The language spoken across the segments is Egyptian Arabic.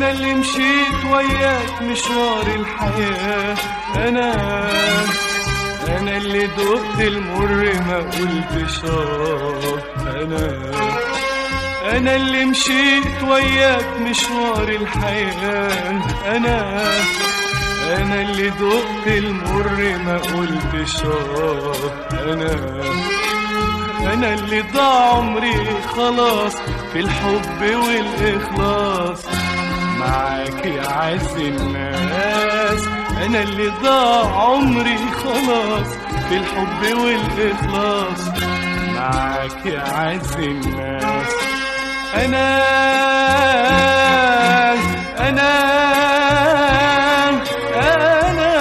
انا اللي مشيت وياك مشوار الحياة انا انا اللي دقت المر ما قلتش اه انا انا اللي مشيت وياك مشوار الحياة انا انا اللي دقت المر ما قلتش اه انا انا اللي ضاع عمري خلاص في الحب والاخلاص معاك يا عز الناس انا اللي ضاع عمري خلاص في الحب والاخلاص معاك يا عز الناس انا انا انا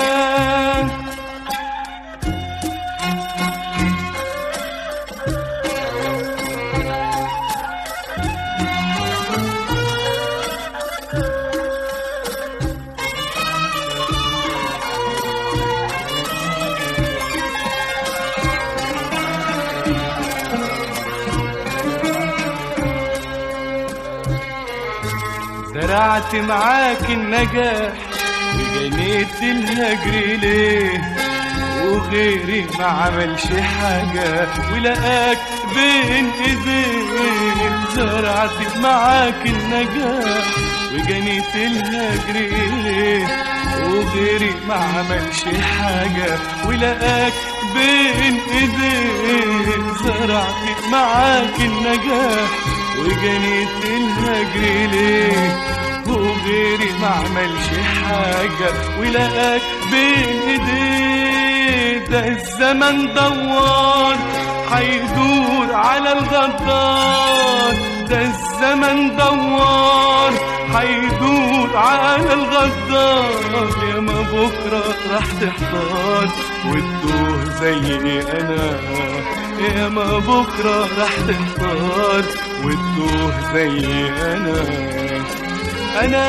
زرعت معاك النجاح وجنيت الهجر ليه وغيري ما عملش حاجة ولقاك بين ايديك زرعت معاك النجاح وجنيت الهجر ليه وغيري ما عملش حاجة ولقاك بين ايديك زرعت معاك النجاح وجنيت الهجر ليه وغيري ما عملش حاجة ولقاك بين ايديه ده الزمن دوار هيدور على الغدار ده الزمن دوار هيدور على الغدار يا ما بكرة راح تحتار وتتوه زي انا يا ما بكرة راح تحتار وتتوه زي انا انا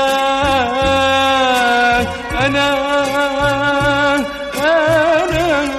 انا انا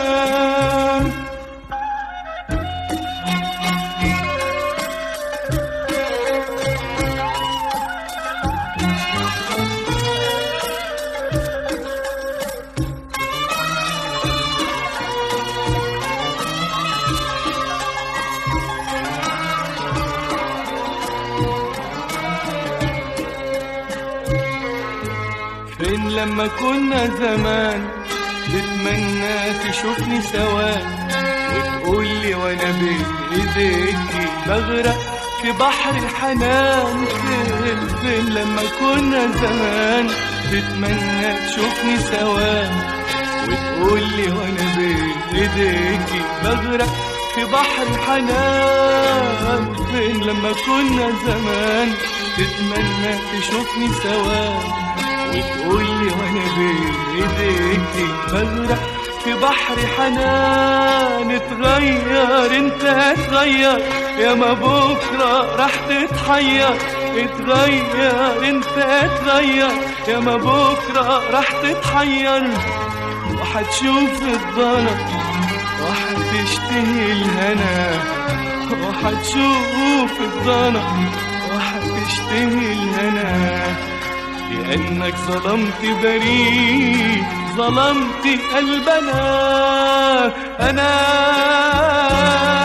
فين لما كنا زمان بتمنى تشوفني سواك وتقولي وانا بين ايديكي بغرق في بحر الحنان فين فين لما كنا زمان بتمنى تشوفني سواك وتقولي وانا بين ايديكي بغرق في بحر الحنان فين لما كنا زمان تتمنى تشوفني سواك وتقولي وانا بين ايديك بغرق في بحر حنان اتغير انت اتغير يا ما بكرة راح تتحير اتغير انت اتغير يا ما بكرة راح تتحير وحتشوف الضنا وحتشتهي الهنا وحتشوف الضنا وحتشتهي الهنا لأنك ظلمت بريء ظلمت قلبنا أنا